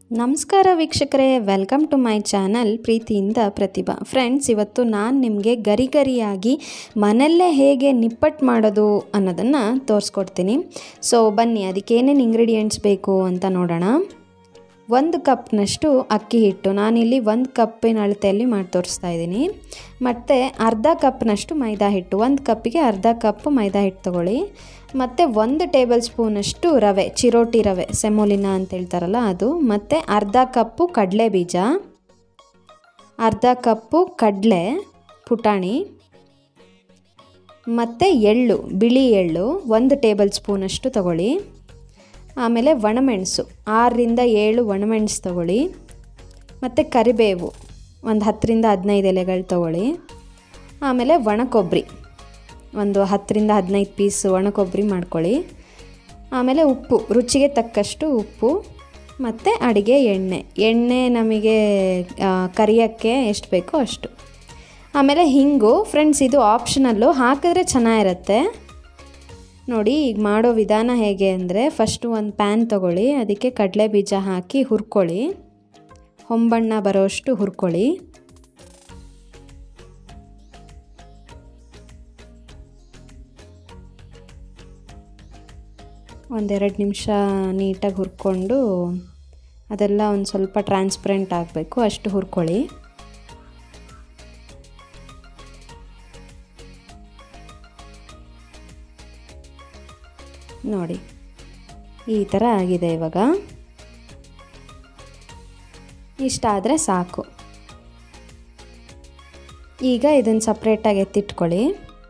ನಮಸ್ಕಾರ ವೀಕ್ಷಕರೇ welcome to my channel ಪ್ರೀತಿಯಿಂದ ಪ್ರತಿಭಾ ಫ್ರೆಂಡ್ಸ್ ಇವತ್ತು ನಾನು ನಿಮಗೆ ಗರಿ ಗರಿಯಾಗಿ ಮನೆಯಲ್ಲೇ ಹೇಗೆ ನಿಪ್ಪಟ್ಟು ಮಾಡೋದು ಅನ್ನೋದನ್ನು ತೋರಿಸ್ಕೊಡ್ತೀನಿ ಸೊ ಬನ್ನಿ ಅದಕ್ಕೆ ಏನೇನು ಇಂಗ್ರೀಡಿಯೆಂಟ್ಸ್ ಬೇಕು ಅಂತ ನೋಡೋಣ ಒಂದು ಕಪ್ನಷ್ಟು ಅಕ್ಕಿ ಹಿಟ್ಟು ನಾನಿಲ್ಲಿ ಒಂದು ಕಪ್ಪಿನ ಅಳತೆಯಲ್ಲಿ ಮಾಡಿ ತೋರಿಸ್ತಾ ಇದ್ದೀನಿ ಮತ್ತು ಅರ್ಧ ಕಪ್ನಷ್ಟು ಮೈದಾ ಹಿಟ್ಟು ಒಂದು ಕಪ್ಪಿಗೆ ಅರ್ಧ ಕಪ್ ಮೈದಾ ಹಿಟ್ಟು ತೊಗೊಳ್ಳಿ ಮತ್ತು ಒಂದು ಟೇಬಲ್ ಸ್ಪೂನಷ್ಟು ರವೆ ಚಿರೋಟಿ ರವೆ ಸೆಮೋಲಿನಾ ಅಂತ ಹೇಳ್ತಾರಲ್ಲ ಅದು ಮತ್ತು ಅರ್ಧ ಕಪ್ಪು ಕಡಲೆ ಬೀಜ ಅರ್ಧ ಕಪ್ಪು ಕಡಲೆ ಪುಟಾಣಿ ಮತ್ತು ಎಳ್ಳು ಬಿಳಿ ಎಳ್ಳು ಒಂದು ಟೇಬಲ್ ಸ್ಪೂನಷ್ಟು ತಗೊಳ್ಳಿ ಆಮೇಲೆ ಒಣಮೆಣಸು ಆರರಿಂದ ಏಳು ಒಣಮೆಣಸು ತಗೊಳ್ಳಿ ಮತ್ತು ಕರಿಬೇವು ಒಂದು ಹತ್ತರಿಂದ ಹದಿನೈದು ಎಲೆಗಳು ತಗೊಳ್ಳಿ ಆಮೇಲೆ ಒಣ ಕೊಬ್ಬರಿ ಒಂದು ಹತ್ತರಿಂದ ಹದಿನೈದು ಪೀಸ್ ಒಣ ಕೊಬ್ಬರಿ ಮಾಡ್ಕೊಳ್ಳಿ ಆಮೇಲೆ ಉಪ್ಪು ರುಚಿಗೆ ತಕ್ಕಷ್ಟು ಉಪ್ಪು ಮತ್ತು ಅಡುಗೆ ಎಣ್ಣೆ ಎಣ್ಣೆ ನಮಗೆ ಕರಿಯೋಕ್ಕೆ ಎಷ್ಟು ಬೇಕೋ ಅಷ್ಟು ಆಮೇಲೆ ಹಿಂಗು ಫ್ರೆಂಡ್ಸ್ ಇದು ಆಪ್ಷನಲ್ಲು ಹಾಕಿದ್ರೆ ಚೆನ್ನಾಗಿರುತ್ತೆ ನೋಡಿ ಈಗ ಮಾಡೋ ವಿಧಾನ ಹೇಗೆ ಅಂದರೆ ಫಸ್ಟು ಒಂದು ಪ್ಯಾನ್ ತೊಗೊಳ್ಳಿ ಅದಕ್ಕೆ ಕಡಲೆ ಬೀಜ ಹಾಕಿ ಹುರ್ಕೊಳ್ಳಿ ಹೊಂಬಣ್ಣ ಬರೋಷ್ಟು ಹುರ್ಕೊಳ್ಳಿ ಒಂದೆರಡು ನಿಮಿಷ ನೀಟಾಗಿ ಹುರ್ಕೊಂಡು ಅದೆಲ್ಲ ಒಂದು ಸ್ವಲ್ಪ ಟ್ರಾನ್ಸ್ಪರೆಂಟ್ ಆಗಬೇಕು ಅಷ್ಟು ಹುರ್ಕೊಳ್ಳಿ ನೋಡಿ ಈ ಥರ ಆಗಿದೆ ಇವಾಗ ಇಷ್ಟಾದರೆ ಸಾಕು ಈಗ ಇದನ್ನು ಸಪ್ರೇಟಾಗಿ ಎತ್ತಿಟ್ಕೊಳ್ಳಿ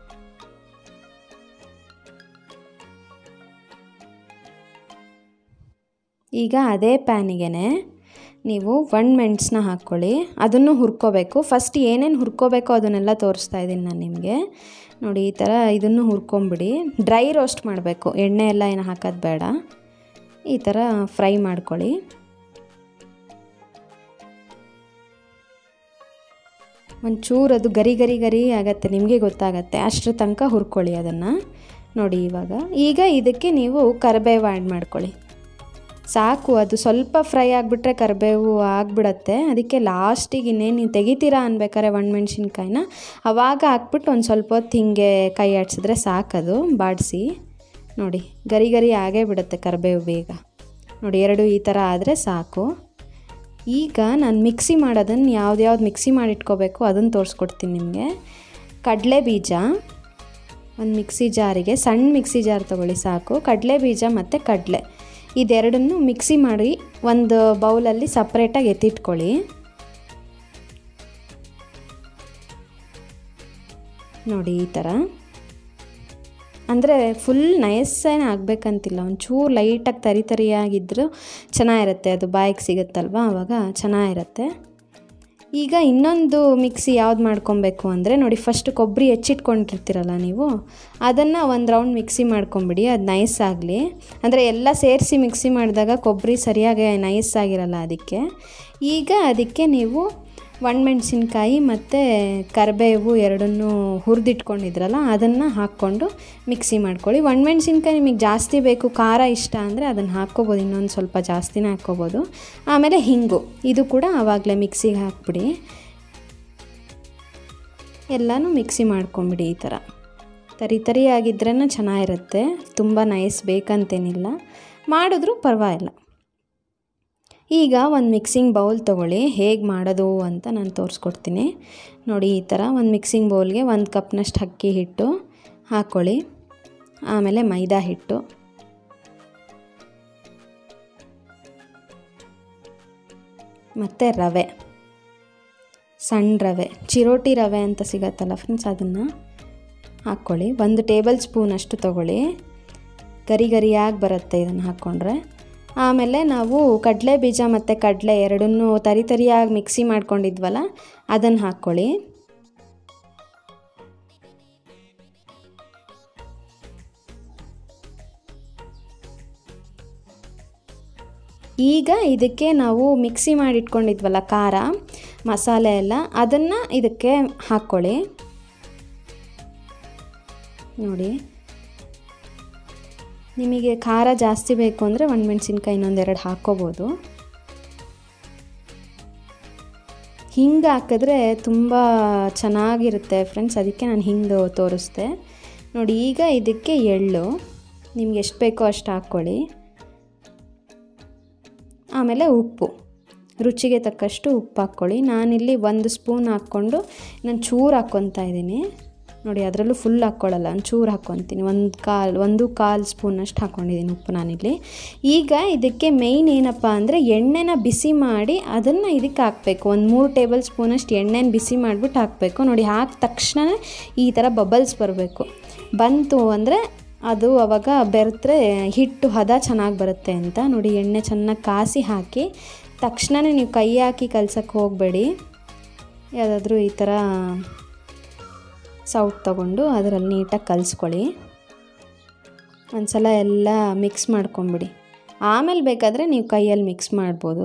ಈಗ ಅದೇ ಪ್ಯಾನಿಗೆ ನೀವು ಒಣ ಮೆಣಸನ್ನ ಹಾಕ್ಕೊಳ್ಳಿ ಅದನ್ನು ಹುರ್ಕೋಬೇಕು ಫಸ್ಟ್ ಏನೇನು ಹುರ್ಕೋಬೇಕೋ ಅದನ್ನೆಲ್ಲ ತೋರಿಸ್ತಾ ಇದ್ದೀನಿ ನಾನು ನಿಮಗೆ ನೋಡಿ ಈ ಥರ ಇದನ್ನು ಹುರ್ಕೊಂಬಿಡಿ ಡ್ರೈ ರೋಸ್ಟ್ ಮಾಡಬೇಕು ಎಣ್ಣೆ ಎಲ್ಲ ಏನು ಹಾಕೋದು ಬೇಡ ಈ ಥರ ಫ್ರೈ ಮಾಡ್ಕೊಳ್ಳಿ ಒಂಚೂರು ಅದು ಗರಿ ಗರಿ ಗರಿ ಆಗತ್ತೆ ನಿಮಗೆ ಗೊತ್ತಾಗತ್ತೆ ಅಷ್ಟರ ತನಕ ಹುರ್ಕೊಳ್ಳಿ ಅದನ್ನು ನೋಡಿ ಇವಾಗ ಈಗ ಇದಕ್ಕೆ ನೀವು ಕರಿಬೇವು ಆ್ಯಡ್ ಮಾಡ್ಕೊಳ್ಳಿ ಸಾಕು ಅದು ಸ್ವಲ್ಪ ಫ್ರೈ ಆಗಿಬಿಟ್ರೆ ಕರಿಬೇವು ಆಗಿಬಿಡತ್ತೆ ಅದಕ್ಕೆ ಲಾಸ್ಟಿಗೆ ಇನ್ನೇನು ನೀವು ತೆಗಿತೀರಾ ಅನ್ಬೇಕಾರೆ ಒಣಮೆಣ್ಸಿನ್ಕಾಯಿನ ಅವಾಗ ಹಾಕ್ಬಿಟ್ಟು ಒಂದು ಸ್ವಲ್ಪ ಹೊತ್ತು ಹಿಂಗೆ ಕೈ ಆಡಿಸಿದ್ರೆ ಸಾಕದು ಬಾಡಿಸಿ ನೋಡಿ ಗರಿ ಗರಿ ಆಗೇ ಬಿಡುತ್ತೆ ಕರಿಬೇವು ಬೇಗ ನೋಡಿ ಎರಡು ಈ ಥರ ಆದರೆ ಸಾಕು ಈಗ ನಾನು ಮಿಕ್ಸಿ ಮಾಡೋದನ್ನು ಯಾವ್ದು ಮಿಕ್ಸಿ ಮಾಡಿಟ್ಕೋಬೇಕು ಅದನ್ನು ತೋರಿಸ್ಕೊಡ್ತೀನಿ ನಿಮಗೆ ಕಡಲೆ ಬೀಜ ಒಂದು ಮಿಕ್ಸಿ ಜಾರಿಗೆ ಸಣ್ಣ ಮಿಕ್ಸಿ ಜಾರ್ ತೊಗೊಳ್ಳಿ ಸಾಕು ಕಡಲೆ ಬೀಜ ಮತ್ತು ಕಡಲೆ ಇದೆರಡನ್ನು ಮಿಕ್ಸಿ ಮಾಡಿ ಒಂದು ಬೌಲಲ್ಲಿ ಸಪ್ರೇಟಾಗಿ ಎತ್ತಿಟ್ಕೊಳ್ಳಿ ನೋಡಿ ಈ ಥರ ಅಂದರೆ ಫುಲ್ ನಯಸ್ಸೇನೆ ಆಗಬೇಕಂತಿಲ್ಲ ಒಂಚೂರು ಲೈಟಾಗಿ ತರಿ ತರಿಯಾಗಿದ್ದರೂ ಚೆನ್ನಾಗಿರುತ್ತೆ ಅದು ಬಾಯಿಗೆ ಸಿಗುತ್ತಲ್ವ ಆವಾಗ ಚೆನ್ನಾಗಿರುತ್ತೆ ಈಗ ಇನ್ನೊಂದು ಮಿಕ್ಸಿ ಯಾವ್ದು ಮಾಡ್ಕೊಬೇಕು ಅಂದರೆ ನೋಡಿ ಫಸ್ಟ್ ಕೊಬ್ಬರಿ ಹೆಚ್ಚಿಟ್ಕೊಂಡಿರ್ತೀರಲ್ಲ ನೀವು ಅದನ್ನು ಒಂದು ರೌಂಡ್ ಮಿಕ್ಸಿ ಮಾಡ್ಕೊಂಬಿಡಿ ಅದು ನೈಸ್ ಆಗಲಿ ಅಂದರೆ ಎಲ್ಲ ಸೇರಿಸಿ ಮಿಕ್ಸಿ ಮಾಡಿದಾಗ ಕೊಬ್ಬರಿ ಸರಿಯಾಗಿ ನೈಸ್ ಆಗಿರಲ್ಲ ಅದಕ್ಕೆ ಈಗ ಅದಕ್ಕೆ ನೀವು ಒಣಮೆಣ್ಸಿನ್ಕಾಯಿ ಮತ್ತು ಕರಿಬೇವು ಎರಡನ್ನೂ ಹುರಿದಿಟ್ಕೊಂಡಿದ್ರಲ್ಲ ಅದನ್ನು ಹಾಕ್ಕೊಂಡು ಮಿಕ್ಸಿ ಮಾಡ್ಕೊಳ್ಳಿ ಒಣಮೆಣ್ಸಿನ್ಕಾಯಿ ನಿಮಗೆ ಜಾಸ್ತಿ ಬೇಕು ಖಾರ ಇಷ್ಟ ಅಂದರೆ ಅದನ್ನು ಹಾಕ್ಕೋಬೋದು ಇನ್ನೊಂದು ಸ್ವಲ್ಪ ಜಾಸ್ತಿನೇ ಹಾಕ್ಕೋಬೋದು ಆಮೇಲೆ ಹಿಂಗು ಇದು ಕೂಡ ಆವಾಗಲೇ ಮಿಕ್ಸಿಗೆ ಹಾಕ್ಬಿಡಿ ಎಲ್ಲನೂ ಮಿಕ್ಸಿ ಮಾಡ್ಕೊಂಬಿಡಿ ಈ ಥರ ತರಿ ತರಿಯಾಗಿದ್ರೇ ಚೆನ್ನಾಗಿರುತ್ತೆ ತುಂಬ ನೈಸ್ ಬೇಕಂತೇನಿಲ್ಲ ಮಾಡಿದ್ರೂ ಪರವಾಗಿಲ್ಲ ಈಗ ಒಂದು ಮಿಕ್ಸಿಂಗ್ ಬೌಲ್ ತೊಗೊಳ್ಳಿ ಹೇಗೆ ಮಾಡೋದು ಅಂತ ನಾನು ತೋರಿಸ್ಕೊಡ್ತೀನಿ ನೋಡಿ ಈ ಥರ ಒಂದು ಮಿಕ್ಸಿಂಗ್ ಬೌಲ್ಗೆ ಒಂದು ಕಪ್ನಷ್ಟು ಅಕ್ಕಿ ಹಿಟ್ಟು ಹಾಕ್ಕೊಳ್ಳಿ ಆಮೇಲೆ ಮೈದಾ ಹಿಟ್ಟು ಮತ್ತು ರವೆ ಸಣ್ಣ ರವೆ ಚಿರೋಟಿ ರವೆ ಅಂತ ಸಿಗತ್ತಲ್ಲ ಫ್ರೆಂಡ್ಸ್ ಅದನ್ನು ಹಾಕ್ಕೊಳ್ಳಿ ಒಂದು ಟೇಬಲ್ ಸ್ಪೂನಷ್ಟು ತೊಗೊಳ್ಳಿ ಗರಿ ಗರಿಯಾಗಿ ಬರುತ್ತೆ ಇದನ್ನು ಹಾಕ್ಕೊಂಡ್ರೆ ಆಮೇಲೆ ನಾವು ಕಡಲೆ ಬೀಜ ಮತ್ತು ಕಡಲೆ ಎರಡನ್ನೂ ತರಿ ತರಿಯಾಗಿ ಮಿಕ್ಸಿ ಮಾಡ್ಕೊಂಡಿದ್ವಲ್ಲ ಅದನ್ನು ಹಾಕ್ಕೊಳ್ಳಿ ಈಗ ಇದಕ್ಕೆ ನಾವು ಮಿಕ್ಸಿ ಮಾಡಿಟ್ಕೊಂಡಿದ್ವಲ್ಲ ಖಾರ ಮಸಾಲೆ ಎಲ್ಲ ಅದನ್ನು ಇದಕ್ಕೆ ಹಾಕ್ಕೊಳ್ಳಿ ನೋಡಿ ನಿಮಗೆ ಖಾರ ಜಾಸ್ತಿ ಬೇಕು ಅಂದರೆ ಒಣಮೆಣ್ಸಿನ್ಕಾಯಿ ಇನ್ನೊಂದೆರಡು ಹಾಕ್ಕೋಬೋದು ಹಿಂಗೆ ಹಾಕಿದ್ರೆ ತುಂಬ ಚೆನ್ನಾಗಿರುತ್ತೆ ಫ್ರೆಂಡ್ಸ್ ಅದಕ್ಕೆ ನಾನು ಹಿಂಗೆ ತೋರಿಸ್ದೆ ನೋಡಿ ಈಗ ಇದಕ್ಕೆ ಎಳ್ಳು ನಿಮ್ಗೆ ಎಷ್ಟು ಬೇಕೋ ಅಷ್ಟು ಹಾಕ್ಕೊಳ್ಳಿ ಆಮೇಲೆ ಉಪ್ಪು ರುಚಿಗೆ ತಕ್ಕಷ್ಟು ಉಪ್ಪು ಹಾಕ್ಕೊಳ್ಳಿ ನಾನಿಲ್ಲಿ ಒಂದು ಸ್ಪೂನ್ ಹಾಕ್ಕೊಂಡು ನಾನು ಚೂರು ಹಾಕ್ಕೊತಾ ಇದ್ದೀನಿ ನೋಡಿ ಅದರಲ್ಲೂ ಫುಲ್ ಹಾಕ್ಕೊಳ್ಳಲ್ಲ ಒಂದು ಚೂರು ಹಾಕ್ಕೊತೀನಿ ಒಂದು ಕಾಲು ಒಂದು ಕಾಲು ಸ್ಪೂನಷ್ಟು ಹಾಕ್ಕೊಂಡಿದ್ದೀನಿ ಉಪ್ಪು ನಾನಿಲ್ಲಿ ಈಗ ಇದಕ್ಕೆ ಮೇಯ್ನ್ ಏನಪ್ಪ ಅಂದರೆ ಎಣ್ಣೆನ ಬಿಸಿ ಮಾಡಿ ಅದನ್ನು ಇದಕ್ಕೆ ಹಾಕಬೇಕು ಒಂದು ಮೂರು ಟೇಬಲ್ ಸ್ಪೂನಷ್ಟು ಎಣ್ಣೆನ ಬಿಸಿ ಮಾಡಿಬಿಟ್ಟು ಹಾಕಬೇಕು ನೋಡಿ ಹಾಕಿದ ತಕ್ಷಣ ಈ ಥರ ಬಬಲ್ಸ್ ಬರಬೇಕು ಬಂತು ಅಂದರೆ ಅದು ಅವಾಗ ಬೆರೆತ್ರೆ ಹಿಟ್ಟು ಹದ ಚೆನ್ನಾಗಿ ಬರುತ್ತೆ ಅಂತ ನೋಡಿ ಎಣ್ಣೆ ಚೆನ್ನಾಗಿ ಕಾಸಿ ಹಾಕಿ ತಕ್ಷಣವೇ ನೀವು ಕೈ ಹಾಕಿ ಕಲ್ಸಕ್ಕೆ ಹೋಗಬೇಡಿ ಯಾವುದಾದ್ರೂ ಈ ಥರ ಸೌಟ್ ತಗೊಂಡು ಅದರಲ್ಲಿ ನೀಟಾಗಿ ಕಲಿಸ್ಕೊಳ್ಳಿ ಒಂದ್ಸಲ ಎಲ್ಲ ಮಿಕ್ಸ್ ಮಾಡ್ಕೊಂಬಿಡಿ ಆಮೇಲೆ ಬೇಕಾದರೆ ನೀವು ಕೈಯಲ್ಲಿ ಮಿಕ್ಸ್ ಮಾಡ್ಬೋದು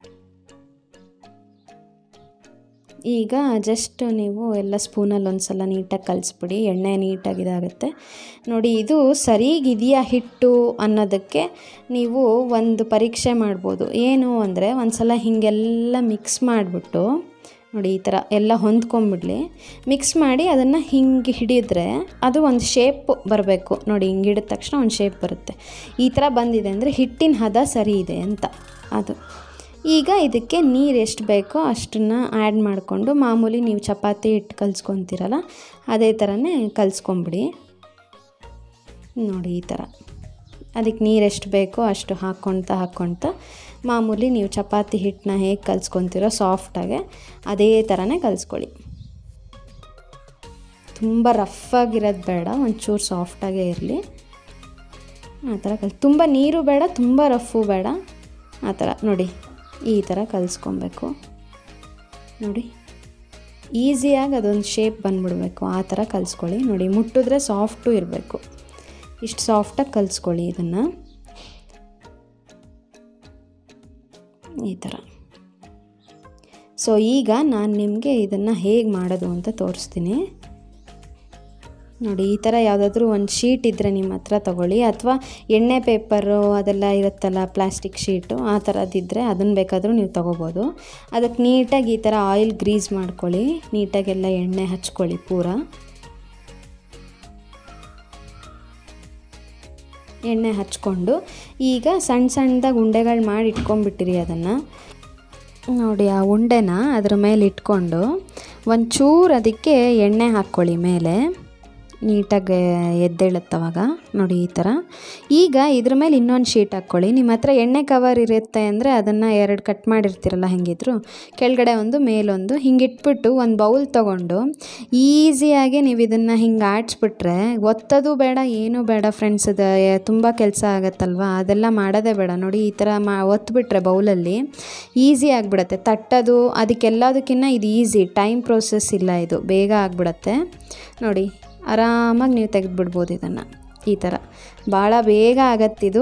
ಈಗ ಜಸ್ಟ್ ನೀವು ಎಲ್ಲ ಸ್ಪೂನಲ್ಲಿ ಒಂದು ಸಲ ನೀಟಾಗಿ ಕಲಿಸ್ಬಿಡಿ ಎಣ್ಣೆ ನೀಟಾಗಿ ಇದಾಗುತ್ತೆ ನೋಡಿ ಇದು ಸರಿಗಿದೆಯಾ ಹಿಟ್ಟು ಅನ್ನೋದಕ್ಕೆ ನೀವು ಒಂದು ಪರೀಕ್ಷೆ ಮಾಡ್ಬೋದು ಏನು ಅಂದರೆ ಒಂದು ಸಲ ಹೀಗೆಲ್ಲ ಮಿಕ್ಸ್ ಮಾಡಿಬಿಟ್ಟು ನೋಡಿ ಈ ಥರ ಎಲ್ಲ ಹೊಂದ್ಕೊಂಬಿಡ್ಲಿ ಮಿಕ್ಸ್ ಮಾಡಿ ಅದನ್ನು ಹಿಂಗೆ ಹಿಡಿದ್ರೆ ಅದು ಒಂದು ಶೇಪ್ ಬರಬೇಕು ನೋಡಿ ಹಿಂಗೆ ಹಿಡಿದ ತಕ್ಷಣ ಒಂದು ಶೇಪ್ ಬರುತ್ತೆ ಈ ಥರ ಬಂದಿದೆ ಅಂದರೆ ಹಿಟ್ಟಿನ ಹದ ಸರಿ ಇದೆ ಅಂತ ಅದು ಈಗ ಇದಕ್ಕೆ ನೀರು ಎಷ್ಟು ಬೇಕೋ ಅಷ್ಟನ್ನು ಆ್ಯಡ್ ಮಾಡಿಕೊಂಡು ಮಾಮೂಲಿ ನೀವು ಚಪಾತಿ ಹಿಟ್ಟು ಕಲಿಸ್ಕೊತೀರಲ್ಲ ಅದೇ ಥರನೇ ಕಲಿಸ್ಕೊಂಬಿಡಿ ನೋಡಿ ಈ ಥರ ಅದಕ್ಕೆ ನೀರು ಎಷ್ಟು ಬೇಕೋ ಅಷ್ಟು ಹಾಕ್ಕೊಳ್ತಾ ಹಾಕ್ಕೊಳ್ತಾ ಮಾಮೂಲಿ ನೀವು ಚಪಾತಿ ಹಿಟ್ಟನ್ನ ಹೇಗೆ ಕಲಿಸ್ಕೊತೀರೋ ಸಾಫ್ಟಾಗೆ ಅದೇ ಥರನೇ ಕಲಿಸ್ಕೊಳ್ಳಿ ತುಂಬ ರಫಾಗಿರೋದು ಬೇಡ ಒಂಚೂರು ಸಾಫ್ಟಾಗೇ ಇರಲಿ ಆ ಥರ ಕಲ್ ತುಂಬ ನೀರು ಬೇಡ ತುಂಬ ರಫು ಬೇಡ ಆ ಥರ ನೋಡಿ ಈ ಥರ ಕಲಿಸ್ಕೊಬೇಕು ನೋಡಿ ಈಸಿಯಾಗಿ ಅದೊಂದು ಶೇಪ್ ಬಂದ್ಬಿಡ್ಬೇಕು ಆ ಥರ ಕಲಿಸ್ಕೊಳ್ಳಿ ನೋಡಿ ಮುಟ್ಟಿದ್ರೆ ಸಾಫ್ಟು ಇರಬೇಕು ಇಷ್ಟು ಸಾಫ್ಟಾಗಿ ಕಲಿಸ್ಕೊಳ್ಳಿ ಇದನ್ನು ಈ ಥರ ಸೊ ಈಗ ನಾನು ನಿಮಗೆ ಇದನ್ನು ಹೇಗೆ ಮಾಡೋದು ಅಂತ ತೋರಿಸ್ತೀನಿ ನೋಡಿ ಈ ಥರ ಯಾವುದಾದ್ರೂ ಒಂದು ಶೀಟ್ ಇದ್ದರೆ ನಿಮ್ಮ ಹತ್ರ ತೊಗೊಳ್ಳಿ ಅಥವಾ ಎಣ್ಣೆ ಪೇಪರು ಅದೆಲ್ಲ ಇರುತ್ತಲ್ಲ ಪ್ಲಾಸ್ಟಿಕ್ ಶೀಟು ಆ ಥರದ್ದಿದ್ದರೆ ಅದನ್ನು ಬೇಕಾದರೂ ನೀವು ತೊಗೋಬೋದು ಅದಕ್ಕೆ ನೀಟಾಗಿ ಈ ಥರ ಆಯಿಲ್ ಗ್ರೀಸ್ ಮಾಡ್ಕೊಳ್ಳಿ ನೀಟಾಗೆಲ್ಲ ಎಣ್ಣೆ ಹಚ್ಕೊಳ್ಳಿ ಪೂರ ಎಣ್ಣೆ ಹಚ್ಕೊಂಡು ಈಗ ಸಣ್ಣ ಸಣ್ಣದಾಗಿ ಉಂಡೆಗಳು ಮಾಡಿ ಇಟ್ಕೊಂಡ್ಬಿಟ್ಟಿರಿ ಅದನ್ನು ನೋಡಿ ಆ ಉಂಡೆನ ಅದ್ರ ಮೇಲೆ ಇಟ್ಕೊಂಡು ಒಂಚೂರು ಅದಕ್ಕೆ ಎಣ್ಣೆ ಹಾಕ್ಕೊಳ್ಳಿ ಮೇಲೆ ನೀಟಾಗಿ ಎದ್ದೇಳುತ್ತವಾಗ ನೋಡಿ ಈ ಥರ ಈಗ ಇದ್ರ ಮೇಲೆ ಇನ್ನೊಂದು ಶೀಟ್ ಹಾಕ್ಕೊಳ್ಳಿ ನಿಮ್ಮ ಹತ್ರ ಎಣ್ಣೆ ಕವರ್ ಇರುತ್ತೆ ಅಂದರೆ ಅದನ್ನು ಎರಡು ಕಟ್ ಮಾಡಿರ್ತೀರಲ್ಲ ಹೆಂಗಿದ್ರು ಕೆಳಗಡೆ ಒಂದು ಮೇಲೊಂದು ಹಿಂಗೆ ಇಟ್ಬಿಟ್ಟು ಒಂದು ಬೌಲ್ ತೊಗೊಂಡು ಈಸಿಯಾಗಿ ನೀವು ಇದನ್ನು ಹಿಂಗೆ ಆಡಿಸ್ಬಿಟ್ರೆ ಒತ್ತೋದು ಬೇಡ ಏನೂ ಬೇಡ ಫ್ರೆಂಡ್ಸ್ ಇದು ತುಂಬ ಕೆಲಸ ಆಗುತ್ತಲ್ವ ಅದೆಲ್ಲ ಮಾಡೋದೇ ಬೇಡ ನೋಡಿ ಈ ಥರ ಮಾ ಒತ್ಬಿಟ್ರೆ ಬೌಲಲ್ಲಿ ಈಸಿ ಆಗಿಬಿಡತ್ತೆ ತಟ್ಟೋದು ಅದಕ್ಕೆಲ್ಲದಕ್ಕಿಂತ ಇದು ಈಸಿ ಟೈಮ್ ಪ್ರೋಸೆಸ್ ಇಲ್ಲ ಇದು ಬೇಗ ಆಗಿಬಿಡತ್ತೆ ನೋಡಿ ಆರಾಮಾಗಿ ನೀವು ತೆಗೆದುಬಿಡ್ಬೋದು ಇದನ್ನು ಈ ಥರ ಭಾಳ ಬೇಗ ಆಗತ್ತಿದು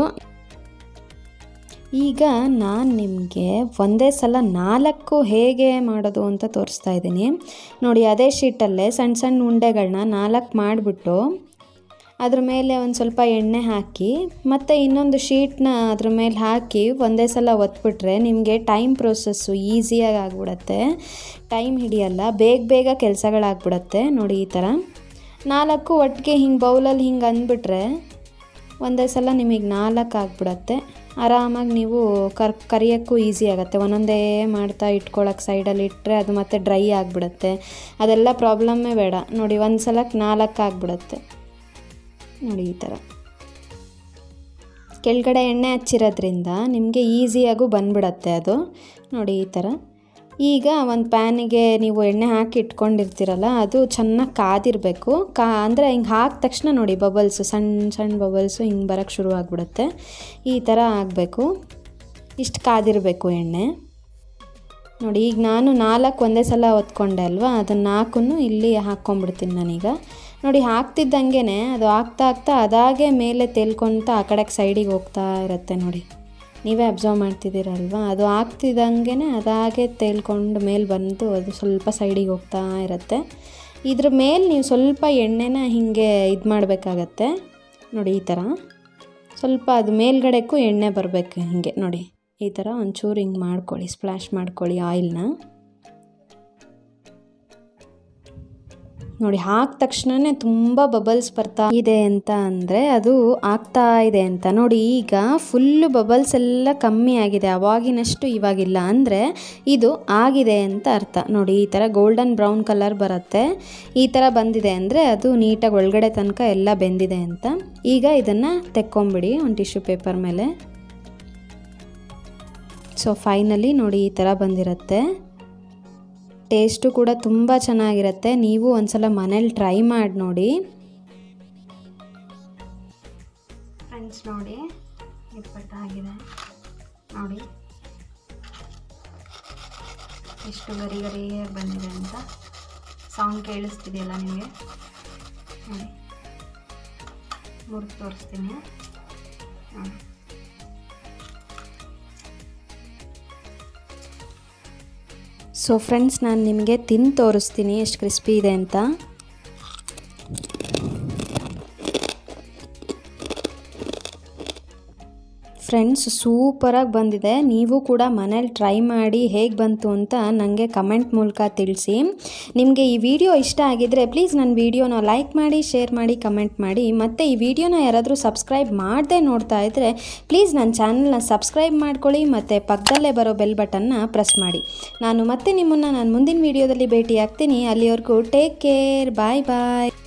ಈಗ ನಾನು ನಿಮಗೆ ಒಂದೇ ಸಲ ನಾಲ್ಕು ಹೇಗೆ ಮಾಡೋದು ಅಂತ ತೋರಿಸ್ತಾ ಇದ್ದೀನಿ ನೋಡಿ ಅದೇ ಶೀಟಲ್ಲೇ ಸಣ್ಣ ಸಣ್ಣ ಉಂಡೆಗಳನ್ನ ನಾಲ್ಕು ಮಾಡಿಬಿಟ್ಟು ಅದ್ರ ಮೇಲೆ ಒಂದು ಸ್ವಲ್ಪ ಎಣ್ಣೆ ಹಾಕಿ ಮತ್ತು ಇನ್ನೊಂದು ಶೀಟ್ನ ಅದ್ರ ಮೇಲೆ ಹಾಕಿ ಒಂದೇ ಸಲ ಒತ್ಬಿಟ್ರೆ ನಿಮಗೆ ಟೈಮ್ ಪ್ರೊಸೆಸ್ಸು ಈಸಿಯಾಗಿ ಆಗಿಬಿಡತ್ತೆ ಟೈಮ್ ಹಿಡಿಯಲ್ಲ ಬೇಗ ಬೇಗ ಕೆಲಸಗಳಾಗ್ಬಿಡತ್ತೆ ನೋಡಿ ಈ ಥರ ನಾಲ್ಕು ಒಟ್ಟಿಗೆ ಹಿಂಗೆ ಬೌಲಲ್ಲಿ ಹಿಂಗೆ ಅಂದ್ಬಿಟ್ರೆ ಒಂದೇ ಸಲ ನಿಮಗೆ ನಾಲ್ಕು ಆಗಿಬಿಡತ್ತೆ ಆರಾಮಾಗಿ ನೀವು ಕರ್ ಕರಿಯೋಕ್ಕೂ ಈಸಿ ಆಗುತ್ತೆ ಒಂದೊಂದೇ ಮಾಡ್ತಾ ಇಟ್ಕೊಳಕ್ಕೆ ಸೈಡಲ್ಲಿ ಇಟ್ಟರೆ ಅದು ಮತ್ತೆ ಡ್ರೈ ಆಗಿಬಿಡುತ್ತೆ ಅದೆಲ್ಲ ಪ್ರಾಬ್ಲಮ್ಮೇ ಬೇಡ ನೋಡಿ ಒಂದು ಸಲಕ್ಕೆ ನಾಲ್ಕು ಆಗಿಬಿಡುತ್ತೆ ನೋಡಿ ಈ ಥರ ಕೆಳಗಡೆ ಎಣ್ಣೆ ಹಚ್ಚಿರೋದ್ರಿಂದ ನಿಮಗೆ ಈಸಿಯಾಗೂ ಬಂದ್ಬಿಡತ್ತೆ ಅದು ನೋಡಿ ಈ ಥರ ಈಗ ಒಂದು ಪ್ಯಾನಿಗೆ ನೀವು ಎಣ್ಣೆ ಹಾಕಿ ಇಟ್ಕೊಂಡಿರ್ತೀರಲ್ಲ ಅದು ಚೆನ್ನಾಗಿ ಕಾದಿರಬೇಕು ಕಾ ಅಂದರೆ ಹಿಂಗೆ ಹಾಕಿದ ತಕ್ಷಣ ನೋಡಿ ಬಬಲ್ಸು ಸಣ್ಣ ಸಣ್ಣ ಬಬಲ್ಸು ಹಿಂಗೆ ಬರೋಕ್ಕೆ ಶುರು ಆಗಿಬಿಡುತ್ತೆ ಈ ಥರ ಆಗಬೇಕು ಇಷ್ಟು ಕಾದಿರಬೇಕು ಎಣ್ಣೆ ನೋಡಿ ಈಗ ನಾನು ನಾಲ್ಕು ಒಂದೇ ಸಲ ಹೊತ್ಕೊಂಡೆ ಅಲ್ವಾ ಅದನ್ನು ನಾಲ್ಕನ್ನು ಇಲ್ಲಿ ಹಾಕ್ಕೊಂಬಿಡ್ತೀನಿ ನಾನೀಗ ನೋಡಿ ಹಾಕ್ತಿದ್ದಂಗೆ ಅದು ಆಗ್ತಾ ಆಗ್ತಾ ಅದಾಗೆ ಮೇಲೆ ತೇಲ್ಕೊತ ಆ ಕಡೆಗೆ ಸೈಡಿಗೆ ಹೋಗ್ತಾ ಇರುತ್ತೆ ನೋಡಿ ನೀವೇ ಅಬ್ಸರ್ವ್ ಮಾಡ್ತಿದ್ದೀರಲ್ವ ಅದು ಆಗ್ತಿದ್ದಂಗೆ ಅದಾಗೆ ತೇಲ್ಕೊಂಡು ಮೇಲೆ ಬಂದು ಅದು ಸ್ವಲ್ಪ ಸೈಡಿಗೆ ಹೋಗ್ತಾ ಇರುತ್ತೆ ಇದ್ರ ಮೇಲೆ ನೀವು ಸ್ವಲ್ಪ ಎಣ್ಣೆನ ಹೀಗೆ ಇದು ಮಾಡಬೇಕಾಗತ್ತೆ ನೋಡಿ ಈ ಥರ ಸ್ವಲ್ಪ ಅದು ಮೇಲ್ಗಡೆಗೂ ಎಣ್ಣೆ ಬರಬೇಕು ಹೀಗೆ ನೋಡಿ ಈ ಥರ ಒಂಚೂರು ಹಿಂಗೆ ಮಾಡ್ಕೊಳ್ಳಿ ಸ್ಪ್ಲ್ಯಾಶ್ ಮಾಡ್ಕೊಳ್ಳಿ ಆಯಿಲ್ನ ನೋಡಿ ಹಾಕಿದ ತಕ್ಷಣನೇ ತುಂಬ ಬಬಲ್ಸ್ ಬರ್ತಾ ಇದೆ ಅಂತ ಅಂದರೆ ಅದು ಆಗ್ತಾ ಇದೆ ಅಂತ ನೋಡಿ ಈಗ ಫುಲ್ಲು ಬಬಲ್ಸ್ ಎಲ್ಲ ಕಮ್ಮಿ ಆಗಿದೆ ಅವಾಗಿನಷ್ಟು ಇವಾಗಿಲ್ಲ ಅಂದರೆ ಇದು ಆಗಿದೆ ಅಂತ ಅರ್ಥ ನೋಡಿ ಈ ಥರ ಗೋಲ್ಡನ್ ಬ್ರೌನ್ ಕಲರ್ ಬರುತ್ತೆ ಈ ಥರ ಬಂದಿದೆ ಅಂದರೆ ಅದು ನೀಟಾಗಿ ಒಳಗಡೆ ತನಕ ಎಲ್ಲ ಬೆಂದಿದೆ ಅಂತ ಈಗ ಇದನ್ನು ತೆಕ್ಕೊಂಬಿಡಿ ಒಂದು ಟಿಶ್ಯೂ ಪೇಪರ್ ಮೇಲೆ ಸೊ ಫೈನಲಿ ನೋಡಿ ಈ ಥರ ಬಂದಿರುತ್ತೆ ಟೇಸ್ಟು ಕೂಡ ತುಂಬ ಚೆನ್ನಾಗಿರುತ್ತೆ ನೀವು ಒಂದ್ಸಲ ಮನೇಲಿ ಟ್ರೈ ಮಾಡಿ ನೋಡಿ ಫ್ರೆಂಡ್ಸ್ ನೋಡಿ ಆಗಿದೆ ನೋಡಿ ಎಷ್ಟು ಗರಿ ಗರಿಯಾಗಿ ಬಂದಿದೆ ಅಂತ ಸೌಂಡ್ ಕೇಳಿಸ್ತಿದೆಯಲ್ಲ ನಿಮಗೆ ನೋಡಿ ಮುರಿದು ತೋರಿಸ್ತೀನಿ ನೋಡಿ ಸೊ ಫ್ರೆಂಡ್ಸ್ ನಾನು ನಿಮಗೆ ತಿಂದು ತೋರಿಸ್ತೀನಿ ಎಷ್ಟು ಕ್ರಿಸ್ಪಿ ಇದೆ ಅಂತ ಫ್ರೆಂಡ್ಸ್ ಸೂಪರಾಗಿ ಬಂದಿದೆ ನೀವು ಕೂಡ ಮನೇಲಿ ಟ್ರೈ ಮಾಡಿ ಹೇಗೆ ಬಂತು ಅಂತ ನನಗೆ ಕಮೆಂಟ್ ಮೂಲಕ ತಿಳಿಸಿ ನಿಮಗೆ ಈ ವಿಡಿಯೋ ಇಷ್ಟ ಆಗಿದ್ದರೆ ಪ್ಲೀಸ್ ನನ್ನ ವಿಡಿಯೋನ ಲೈಕ್ ಮಾಡಿ ಶೇರ್ ಮಾಡಿ ಕಮೆಂಟ್ ಮಾಡಿ ಮತ್ತು ಈ ವಿಡಿಯೋನ ಯಾರಾದರೂ ಸಬ್ಸ್ಕ್ರೈಬ್ ಮಾಡದೆ ನೋಡ್ತಾ ಇದ್ದರೆ ಪ್ಲೀಸ್ ನನ್ನ ಚಾನಲ್ನ ಸಬ್ಸ್ಕ್ರೈಬ್ ಮಾಡ್ಕೊಳ್ಳಿ ಮತ್ತು ಪಕ್ಕದಲ್ಲೇ ಬರೋ ಬೆಲ್ ಬಟನ್ನ ಪ್ರೆಸ್ ಮಾಡಿ ನಾನು ಮತ್ತೆ ನಿಮ್ಮನ್ನು ನಾನು ಮುಂದಿನ ವಿಡಿಯೋದಲ್ಲಿ ಭೇಟಿ ಆಗ್ತೀನಿ ಅಲ್ಲಿವರೆಗೂ ಟೇಕ್ ಕೇರ್ ಬಾಯ್ ಬಾಯ್